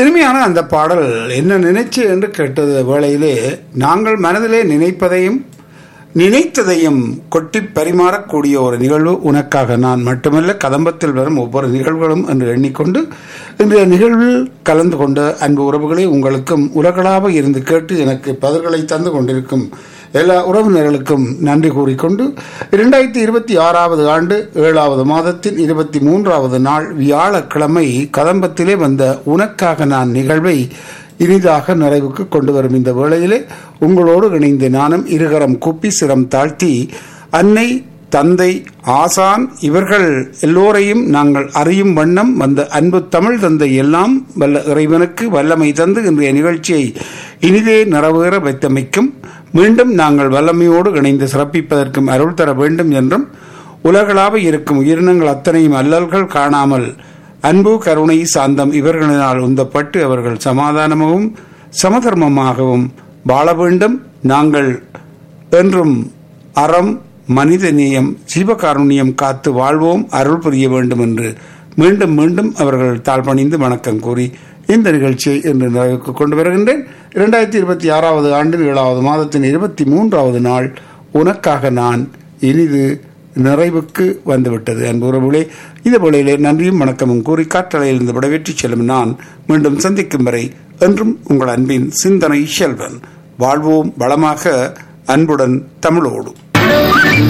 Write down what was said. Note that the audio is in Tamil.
இனிமையான அந்த பாடல் என்ன நினைச்சு என்று கேட்டது வேளையிலே நாங்கள் மனதிலே நினைப்பதையும் நினைத்ததையும் கொட்டி பரிமாறக்கூடிய ஒரு நிகழ்வு உனக்காக நான் மட்டுமல்ல கதம்பத்தில் வரும் ஒவ்வொரு நிகழ்வுகளும் என்று எண்ணிக்கொண்டு இன்றைய நிகழ்வில் கலந்து கொண்ட அன்பு உறவுகளை உங்களுக்கும் உலகளாக இருந்து கேட்டு எனக்கு பதில்களை தந்து கொண்டிருக்கும் எல்லா உறவினர்களுக்கும் நன்றி கூறிக்கொண்டு இரண்டாயிரத்தி இருபத்தி ஆறாவது ஆண்டு ஏழாவது மாதத்தின் இருபத்தி மூன்றாவது நாள் வியாழக்கிழமை கதம்பத்திலே வந்த உனக்காக நான் நிகழ்வை இனிதாக நிறைவுக்கு கொண்டு வரும் இந்த வேளையிலே உங்களோடு இணைந்து நானும் இருகரம் குப்பி சிரம் தாழ்த்தி அன்னை தந்தை ஆசான் இவர்கள் எல்லோரையும் நாங்கள் அறியும் வண்ணம் வந்த அன்பு தமிழ் தந்தை எல்லாம் வல்ல இறைவனுக்கு வல்லமை தந்து இன்றைய நிகழ்ச்சியை இனிதே நிறைவேற வைத்தமைக்கும் மீண்டும் நாங்கள் வல்லமையோடு இணைந்து சிறப்பிப்பதற்கும் அருள் தர வேண்டும் என்றும் உலகளாக இருக்கும் உயிரினங்கள் அத்தனையும் அல்லல்கள் காணாமல் அன்பு கருணை சாந்தம் இவர்களினால் உந்தப்பட்டு அவர்கள் சமாதானமாகவும் சமதர்மமாகவும் வாழ வேண்டும் நாங்கள் என்றும் அறம் மனிதநேயம் ஜீவகாருண்யம் காத்து வாழ்வோம் அருள் புரிய வேண்டும் என்று மீண்டும் மீண்டும் அவர்கள் தாழ்பணிந்து வணக்கம் கூறி இந்த நிகழ்ச்சியை இன்று நிறைவுக்கு கொண்டு வருகின்றேன் இரண்டாயிரத்தி இருபத்தி ஆறாவது ஆண்டின் ஏழாவது மாதத்தின் இருபத்தி மூன்றாவது நாள் உனக்காக நான் இனிது நிறைவுக்கு வந்துவிட்டது அன்பு உறவுகளே இந்த வேளையிலே நன்றியும் வணக்கமும் கூறி காற்றலையிலிருந்து விடைபெற்று செல்லும் நான் மீண்டும் சந்திக்கும் வரை என்றும் உங்கள் அன்பின் சிந்தனை செல்வன் வாழ்வோம் வளமாக அன்புடன் தமிழோடு